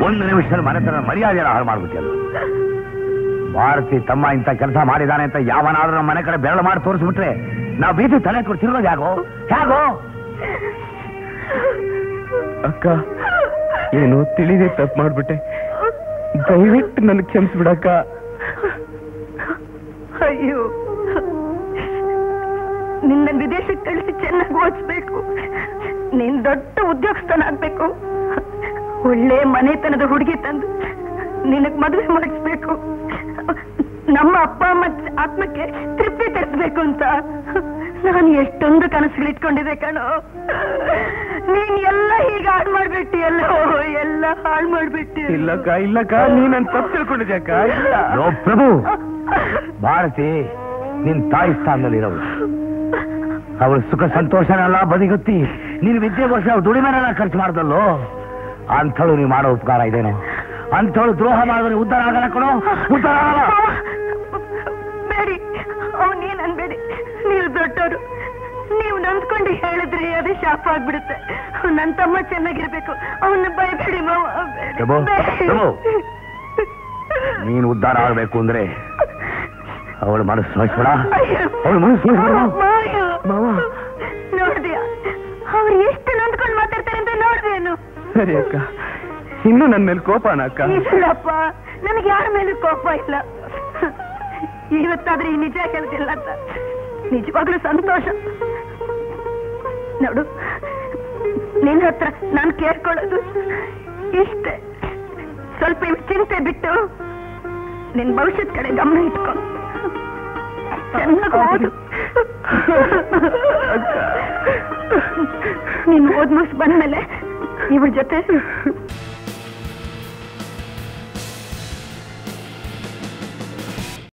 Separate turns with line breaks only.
ಒಂದು ನಿಮಿಷದಲ್ಲಿ ಮನೆತನ ಮರ್ಯಾದೆನ ಹಾಳು ಮಾಡ್ಬಿಟ್ಟಿಲ್ಲ ಭಾರತಿ ತಮ್ಮ ಇಂಥ ಕೆಲಸ ಮಾಡಿದಾನೆ ಅಂತ ಯಾವನಾದ್ರೂ ನಮ್ಮ ಮನೆ ಕಡೆ ಬೆರಳು ಮಾಡಿ ತೋರಿಸ್ಬಿಟ್ರೆ ನಾವು ಬೀದಿ ತಲೆ ಕೊಟ್ಟು ತಿರುಗೋದು ಯಾಕೋ ಹೇಗೋ
ಅಕ್ಕ ಏನು ತಿಳಿದೇ ತಪ್ಪು ಮಾಡ್ಬಿಟ್ಟೆ ದಯವಿಟ್ಟು ನನಗೆ ಕ್ಷಮಿಸ್ಬಿಡಕ್ಕ
ಅಯ್ಯೋ ನಿನ್ನ ವಿದೇಶಕ್ಕೆ ಕಳಿಸಿ ಚೆನ್ನಾಗಿ ಓದಿಸ್ಬೇಕು ನೀನ್ ದೊಡ್ಡ ಉದ್ಯೋಗಸ್ಥನಾಗ್ಬೇಕು ಒಳ್ಳೆ ಮನೆತನದ ಹುಡುಗಿ ತಂದು ನಿನಗ್ ಮದುವೆ ಮಾಡಿಸ್ಬೇಕು ನಮ್ಮ ಅಪ್ಪ ಅಮ್ಮ ಆತ್ಮಕ್ಕೆ ತೃಪ್ತಿ ತರಿಸ್ಬೇಕು ಅಂತ ನಾನು ಎಷ್ಟೊಂದು ಕನಸುಗಳಿಟ್ಕೊಂಡಿದ್ದೆ ಕಣೋ ನೀನ್ ಎಲ್ಲ ಹೀಗೆ ಹಾಳು ಮಾಡ್ಬಿಟ್ಟಿಯಲ್ಲೋ ಎಲ್ಲ ಹಾಳು ಮಾಡ್ಬಿಟ್ಟಿ
ಇಲ್ಲಕ್ಕ ಇಲ್ಲಕ್ಕ ನೀ ನನ್ ತಪ್ಪು ತಿಳ್ಕೊಂಡಿದ್ದೆ ಅಕ್ಕ ಇಲ್ಲ
ಲೋ ಪ್ರಭು ಭಾರತಿ ನಿನ್ ತಾಯಿ ಸ್ಥಾನದಲ್ಲಿರೋಳು ಅವಳು ಸುಖ ಸಂತೋಷನೆಲ್ಲ ಬದಿಗೊತ್ತಿ ನೀನು ವಿದ್ಯೆಗೋಸ್ಕರ ಅವ್ಳ ದುಡಿಮೆನೆಲ್ಲ ಖರ್ಚು ಮಾಡ್ದಲ್ಲೋ ಅಂಥಳು ನೀವು ಮಾಡೋ ಉಪಕಾರ ಇದೇನು ಅಂಥವಳು ದ್ರೋಹ ಮಾಡಿದ್ರೆ ಉದ್ಧಾರ ಆಗಲ್ಲ ಕಣೋ ಉದ್ಧಾರ ಆಗಲ್ಲ
ಬೇಡಿ ಅವನೇನ್ ಅನ್ಬೇಡಿ ನೀವು ದೊಡ್ಡವರು ನೀವು ನೊಂದ್ಕೊಂಡು ಹೇಳಿದ್ರಿ ಅದೇ ಶಾಪ ಆಗ್ಬಿಡುತ್ತೆ ನನ್ ತಮ್ಮ ಚೆನ್ನಾಗಿರ್ಬೇಕು ಅವನ್ನ ಬಯಬೇಡಿ ಮಾವ ಬೇಡಿ.
ಪ್ರಭು,
ಬೇಡಿ.
ಪ್ರಭು. ನೀನು ಉದ್ಧಾರ ಆಗಬೇಕು ಅಂದ್ರೆ ಅವಳ ಮನಸ್ಸು ನೋಯಿಸ್ಬೇಡ
ಅಯ್ಯೋ.
ಅವಳ ಮನಸ್ಸು ನೋಯಿಸ್ಬೇಡ
ಮಾವ.
ಮಾವ.
ನೋಡ್ದ್ಯಾ ಅವ್ರು ಎಷ್ಟು ನೊಂದ್ಕೊಂಡು ಮಾತಾಡ್ತಾರೆ ಅಂತ ನೋಡ್ದೇನು
ಸರಿ ಅಕ್ಕ ಇನ್ನು ನನ್ನ ಮೇಲೆ ಕೋಪನ ಅಕ್ಕ
ಇಲ್ಲಪ್ಪ ನನಗೆ ಯಾರ ಮೇಲೂ ಕೋಪ ಇಲ್ಲ ಇವತ್ತಾದ್ರೆ ಈ ನಿಜ ಹೇಳ್ತಿಲ್ಲ ಅಂತ ನಿಜವಾಗ್ಲೂ ಸಂತೋಷ ನೋಡು ನಿನ್ನ ಹತ್ರ ನಾನು ಕೇಳ್ಕೊಳ್ಳೋದು ಇಷ್ಟೇ ಸ್ವಲ್ಪ ಇವ್ ಚಿಂತೆ ಬಿಟ್ಟು ನಿನ್ ಭವಿಷ್ಯದ ಕಡೆ ಗಮನ ಇಟ್ಕೊ ಚೆನ್ನಾಗಿ ಓದು ನೀನು ಓದ್ ಮುಗಿಸ್ ಬಂದ್ಮೇಲೆ ಇವಳ ಜೊತೆ